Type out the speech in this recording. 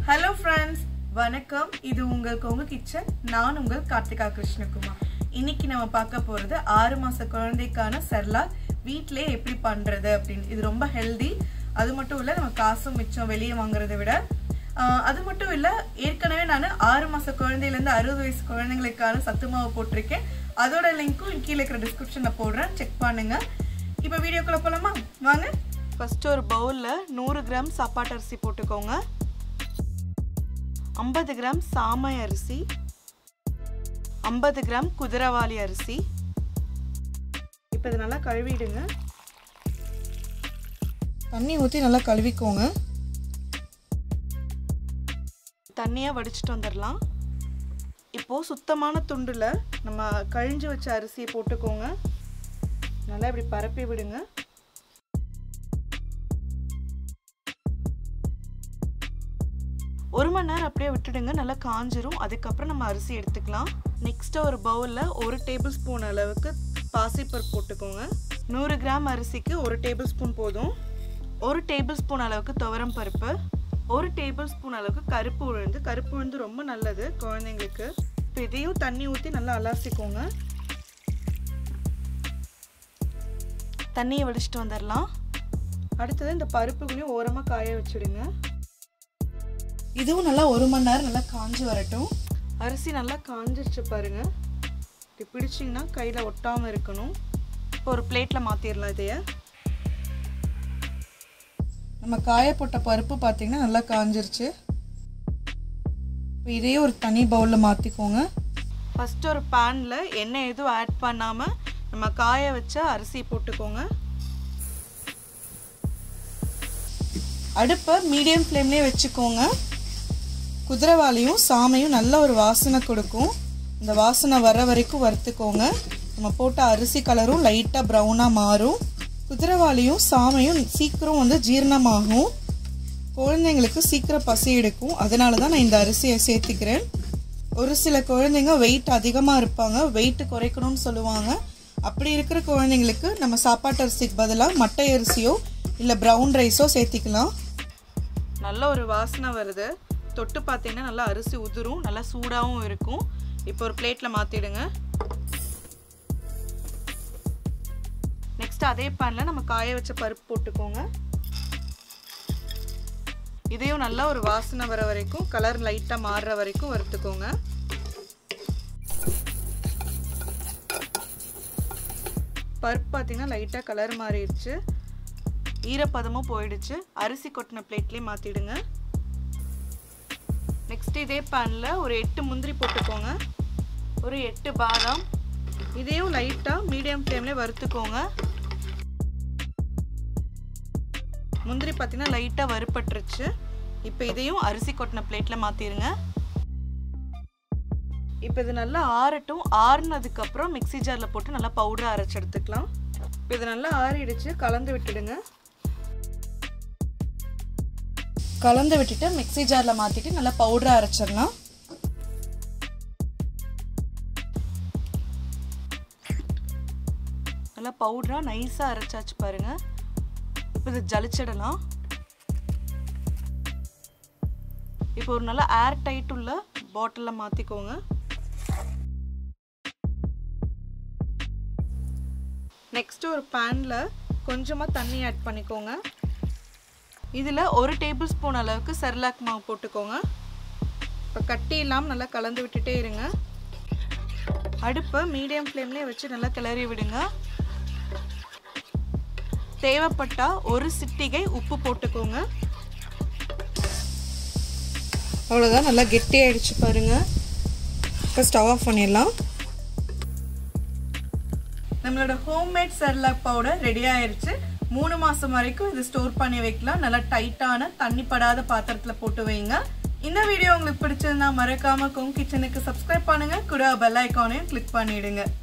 hello friends வணக்கம் இது உங்கள் கொங்கு கிச்சன் நான் உங்கள் கார்த்திகா கிருஷ்ணகுமார் இன்னைக்கு நம்ம பார்க்க போறது ஆறு மாச குழந்தைக்கான செர்லாக் வீட்டிலே எப்படி பண்றது அப்படின்னு இது ரொம்ப ஹெல்தி அது மட்டும் இல்ல நம்ம காசும் மிச்சம் வெளியே வாங்குறதை விட ஆஹ், அது மட்டும் இல்ல ஏற்கனவே நான் ஆறு மாச குழந்தையில இருந்து அறுபது வயசு குழந்தைங்களுக்கான சத்து மாவு போட்டிருக்கேன் அதோட லிங்க்கும் கீழே இருக்கிற டிஸ்கிரிப்ஷன்ல போடுறேன் செக் பண்ணுங்க இப்போ வீடியோக்குள்ள போலாமா வாங்க ஃபர்ஸ்ட் ஒரு பவுல்ல நூறு கிராம் சாப்பாட்டு அரிசி போட்டுக்கோங்க ஐம்பது கிராம் சாமை அரிசி ஐம்பது கிராம் குதிரவாளி அரிசி இப்போ இதை நல்லா கழுவிடுங்க தண்ணி ஊற்றி நல்லா கழுவிக்கோங்க தண்ணியாக வடிச்சிட்டு வந்துடலாம் இப்போது சுத்தமான துண்டில் நம்ம கழிஞ்சு வச்ச அரிசியை போட்டுக்கோங்க நல்லா இப்படி பரப்பி விடுங்க ஒரு மணி நேரம் அப்படியே விட்டுடுங்க நல்லா காஞ்சிரும் அதுக்கப்புறம் நம்ம அரிசி எடுத்துக்கலாம் நெக்ஸ்ட்டு ஒரு பவுலில் ஒரு டேபிள் ஸ்பூன் அளவுக்கு பாசிப்பருப்பு போட்டுக்கோங்க நூறு கிராம் அரிசிக்கு ஒரு டேபிள் ஸ்பூன் போதும் ஒரு டேபிள் ஸ்பூன் அளவுக்கு துவரம் பருப்பு ஒரு டேபிள் ஸ்பூன் அளவுக்கு கருப்பு உளுந்து கருப்பு உளுந்து ரொம்ப நல்லது குழந்தைங்களுக்கு இப்போ இதையும் தண்ணி ஊற்றி நல்லா அலாசிக்கோங்க தண்ணியை வடிச்சிட்டு வந்துடலாம் அடுத்தது இந்த பருப்புகளையும் ஓரமாக காய வச்சுடுங்க இதுவும் நல்லா ஒரு மணி நேரம் நல்லா காஞ்சி வரட்டும் அரிசி நல்லா காஞ்சிருச்சு பாருங்க இப்படி பிடிச்சிங்கன்னா கையில் ஒட்டாமல் இருக்கணும் இப்போ ஒரு பிளேட்டில் மாற்றிடலாம் இதைய நம்ம காய போட்ட பருப்பு பார்த்தீங்கன்னா நல்லா காஞ்சிருச்சு இப்போ இதையே ஒரு தனி பவுலில் மாற்றிக்கோங்க ஃபஸ்ட்டு ஒரு பேனில் எண்ணெய் எதுவும் ஆட் பண்ணாமல் நம்ம காய வச்ச அரிசி போட்டுக்கோங்க அடுப்பை மீடியம் ஃப்ளேம்லேயே வச்சுக்கோங்க குதிரவாளியும் சாமையும் நல்ல ஒரு வாசனை கொடுக்கும் இந்த வாசனை வர வரைக்கும் வறுத்துக்கோங்க நம்ம போட்ட அரிசி கலரும் லைட்டாக ப்ரௌனாக மாறும் குதிரவாளியும் சாமையும் சீக்கிரம் வந்து ஜீரணமாகும் குழந்தைங்களுக்கு சீக்கிரம் பசி எடுக்கும் அதனால தான் நான் இந்த அரிசியை சேர்த்துக்கிறேன் ஒரு சில குழந்தைங்க வெயிட் அதிகமாக இருப்பாங்க வெயிட் குறைக்கணும்னு சொல்லுவாங்க அப்படி இருக்கிற குழந்தைங்களுக்கு நம்ம சாப்பாட்டு அரிசிக்கு பதிலாக மட்டை அரிசியோ இல்லை ப்ரௌன் ரைஸோ சேர்த்திக்கலாம் நல்ல ஒரு வாசனை வருது தொட்டு பார்த்தீங்கன்னா நல்லா அரிசி உதிரும் நல்லா சூடாகவும் இருக்கும் இப்போ ஒரு பிளேட்டில் மாற்றிடுங்க நெக்ஸ்ட் அதே பேனில் நம்ம காய வச்ச பருப்பு போட்டுக்கோங்க இதையும் நல்லா ஒரு வாசனை வர வரைக்கும் கலர் லைட்டாக மாறுற வரைக்கும் வறுத்துக்கோங்க பருப்பு பார்த்தீங்கன்னா லைட்டாக கலர் மாறிடுச்சு ஈரப்பதமும் போயிடுச்சு அரிசி கொட்டின பிளேட்லேயே மாற்றிடுங்க நெக்ஸ்ட் இதே பேனில் ஒரு எட்டு முந்திரி போட்டுக்கோங்க ஒரு எட்டு பாதாம் இதையும் லைட்டாக மீடியம் ஃப்ளேம்லேயே வறுத்துக்கோங்க முந்திரி பார்த்தீங்கன்னா லைட்டாக வறுப்பட்டுருச்சு இப்போ இதையும் அரிசி கொட்டின பிளேட்டில் மாற்றிடுங்க இப்போ இது நல்லா ஆறட்டும் ஆறுனதுக்கப்புறம் மிக்ஸி ஜாரில் போட்டு நல்லா பவுடர் அரைச்சி எடுத்துக்கலாம் இப்போ இது நல்லா ஆறிடுச்சு கலந்து விட்டுடுங்க கலந்து விட்டுட்டு மிக்ஸி ஜாரில் மாற்றிட்டு நல்லா பவுடரை அரைச்சிடலாம் நல்லா பவுடராக நைஸாக அரைச்சாச்சு பாருங்க இப்போ இதை ஜலிச்சிடலாம் இப்போ ஒரு நல்ல ஏர் டைட் உள்ள பாட்டிலில் மாற்றிக்கோங்க நெக்ஸ்ட் ஒரு பேனில் கொஞ்சமாக தண்ணி ஆட் பண்ணிக்கோங்க இதில் ஒரு டேபிள் ஸ்பூன் அளவுக்கு செர்லாக் மாவு போட்டுக்கோங்க இப்போ கட்டி இல்லாமல் நல்லா கலந்து விட்டுட்டே இருங்க அடுப்பை மீடியம் ஃப்ளேம்லேயே வச்சு நல்லா கிளறி விடுங்க தேவைப்பட்டால் ஒரு சிட்டிகை உப்பு போட்டுக்கோங்க அவ்வளோதான் நல்லா கெட்டியாயிடுச்சு பாருங்க இப்போ ஸ்டவ் ஆஃப் பண்ணிடலாம் நம்மளோட ஹோம்மேட் செர்லாக் பவுடர் ரெடி ஆயிருச்சு மூணு மாசம் வரைக்கும் இது ஸ்டோர் பண்ணி வைக்கலாம் நல்லா டைட்டான தண்ணி படாத பாத்திரத்துல போட்டு வைங்க இந்த வீடியோ உங்களுக்கு பிடிச்சிருந்தா மறக்காம குங் கிச்சனுக்கு சப்ஸ்கிரைப் பண்ணுங்க கூட பெல் ஐக்கானையும் கிளிக் பண்ணிடுங்க